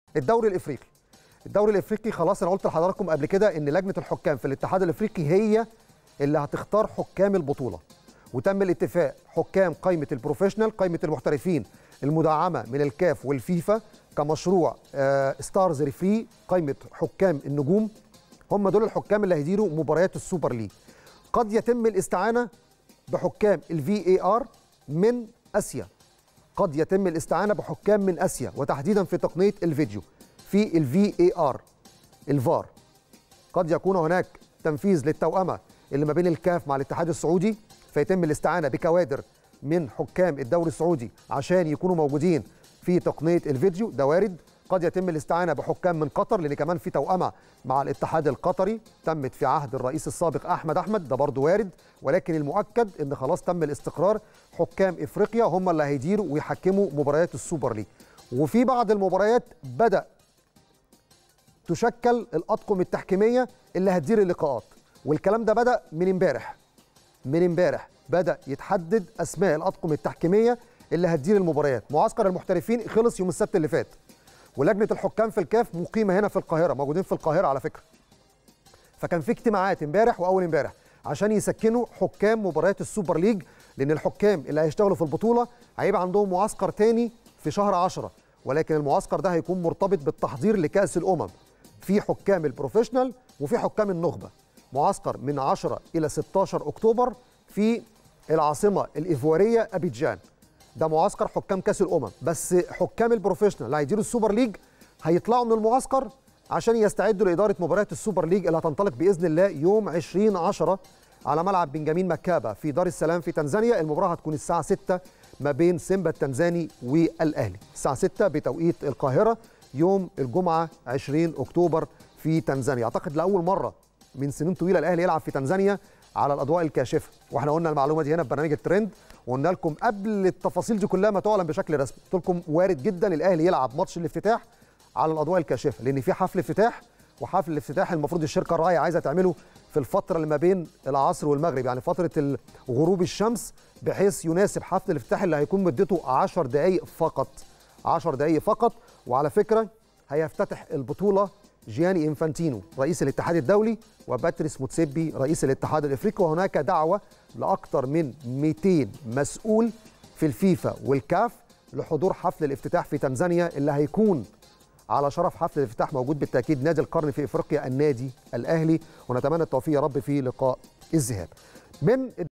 الدوري الافريقي الدوري الافريقي خلاص انا قلت لحضراتكم قبل كده ان لجنه الحكام في الاتحاد الافريقي هي اللي هتختار حكام البطوله وتم الاتفاق حكام قائمه البروفيشنال قائمه المحترفين المدعمه من الكاف والفيفا كمشروع آه ستارز ريفري قائمه حكام النجوم هم دول الحكام اللي هيديروا مباريات السوبر ليج قد يتم الاستعانه بحكام الفي اي ار من اسيا قد يتم الاستعانه بحكام من اسيا وتحديدا في تقنيه الفيديو في الفي اي ار الفار قد يكون هناك تنفيذ للتوأمه اللي ما بين الكاف مع الاتحاد السعودي فيتم الاستعانه بكوادر من حكام الدوري السعودي عشان يكونوا موجودين في تقنيه الفيديو ده وارد قد يتم الاستعانه بحكام من قطر لان كمان في توأمه مع الاتحاد القطري تمت في عهد الرئيس السابق احمد احمد ده برضه وارد ولكن المؤكد ان خلاص تم الاستقرار حكام افريقيا هم اللي هيديروا ويحكموا مباريات السوبر ليج وفي بعض المباريات بدا تشكل الاطقم التحكيميه اللي هتدير اللقاءات والكلام ده بدا من امبارح من امبارح بدا يتحدد اسماء الاطقم التحكيميه اللي هتدير المباريات معسكر المحترفين خلص يوم السبت اللي فات ولجنه الحكام في الكاف مقيمه هنا في القاهره موجودين في القاهره على فكره فكان في اجتماعات امبارح واول امبارح عشان يسكنوا حكام مباريات السوبر ليج لان الحكام اللي هيشتغلوا في البطوله هيبقى عندهم معسكر تاني في شهر 10 ولكن المعسكر ده هيكون مرتبط بالتحضير لكاس الامم في حكام البروفيشنال وفي حكام النخبه معسكر من 10 الى 16 اكتوبر في العاصمه الايفواريه ابيجان ده معسكر حكام كاس الامم بس حكام البروفيشنال اللي هيديروا السوبر ليج هيطلعوا من المعسكر عشان يستعدوا لاداره مباريات السوبر ليج اللي هتنطلق باذن الله يوم 20 10 على ملعب بنجامين مكابا في دار السلام في تنزانيا المباراه هتكون الساعه 6 ما بين سيمبا التنزاني والاهلي الساعه 6 بتوقيت القاهره يوم الجمعه 20 اكتوبر في تنزانيا اعتقد لاول مره من سنين طويله الاهلي يلعب في تنزانيا على الاضواء الكاشفه واحنا قلنا المعلومه دي هنا في برنامج الترند وقلنا لكم قبل التفاصيل دي كلها ما تعلن بشكل رسمي قلت لكم وارد جدا الاهلي يلعب ماتش الافتتاح على الاضواء الكاشفه لان في حفل افتتاح وحفل الافتتاح المفروض الشركه الراعيه عايزه تعمله في الفتره اللي ما بين العصر والمغرب يعني فتره غروب الشمس بحيث يناسب حفل الافتتاح اللي هيكون مدته 10 دقائق فقط 10 دقائق فقط وعلى فكره هيفتتح البطوله جياني انفانتينو رئيس الاتحاد الدولي وباتريس موتسيبي رئيس الاتحاد الافريقي وهناك دعوه لاكثر من 200 مسؤول في الفيفا والكاف لحضور حفل الافتتاح في تنزانيا اللي هيكون على شرف حفل الافتتاح موجود بالتاكيد نادي القرن في افريقيا النادي الاهلي ونتمنى التوفيق يا رب في لقاء الذهاب من